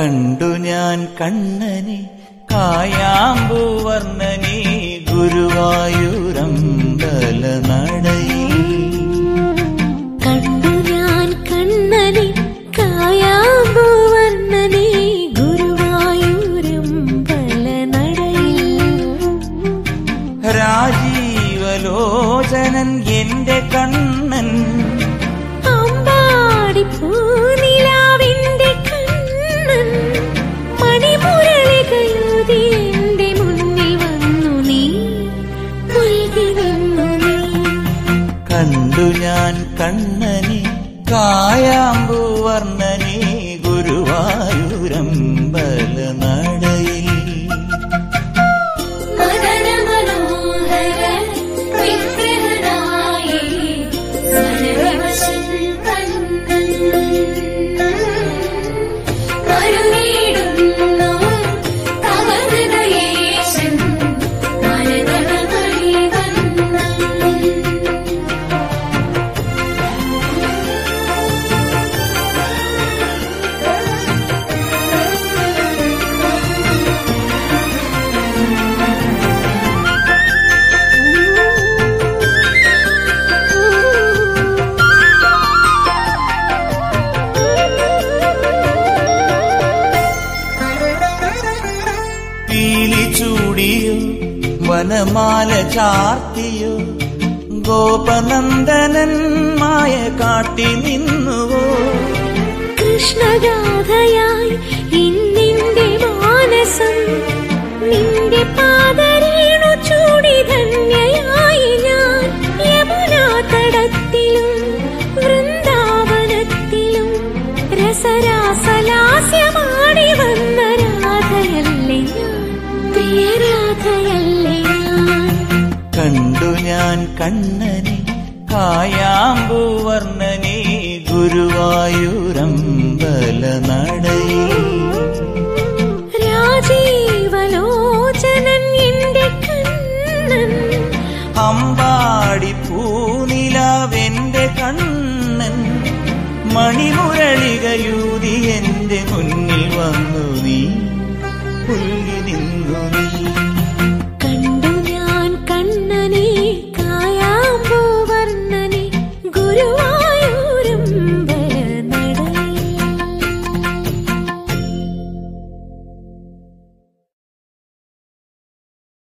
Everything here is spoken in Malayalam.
കണ്ടു ഞാൻ കണ്ണനെ കായാമ്പൂവർണ്ണനെ ഗുരുവായൂരമ്പല നടയിൽ കണ്ടു ഞാൻ കണ്ണനെ കായാമ്പൂവർണ്ണനെ ഗുരുവായൂരമ്പല നടയിൽ രാജീവലോചനൻ എന്റെ കണ്ണൻ അമ്പാടി പൂനിലാവിന്റെ കണ്ണൻ മണിമുരളികയൂതി എന്റെ മുന്നിൽ വന്നു നീ മുഴുകി നിന്നു നീ കണ്ടു ഞാൻ കണ്ണനെ കായാമ്പൂവർണ്ണനെ ഗുരുവായൂരമ്പല നടയിൽ മദന മനോഹര വിഗ്രഹനായി മനവിവശൻ കണ്ണൻ കരുണീടുന്നു കവർഹൃദയേശൻ മരതളമണി വന്നം പീലി ചൂടിയോ വനമാല ചാർത്തിയോ ഗോപനന്ദനൻ മായ കാട്ടി നിന്നുവോ കൃഷ്ണഗാഥയായി ഇന്നിന്റെ മാനസം നിന്റെ പാദരേണു ചൂടി ധന്യയായി ഞാൻ യമുനാ തടത്തിലും വൃന്ദാവനത്തിലും രസരാസലാസ്യമാടി വന്ന രാധയല്ലേ ഞാൻ പ്രിയ രാധയല്ലേ ഞാൻ കണ്ടു ഞാൻ കണ്ണ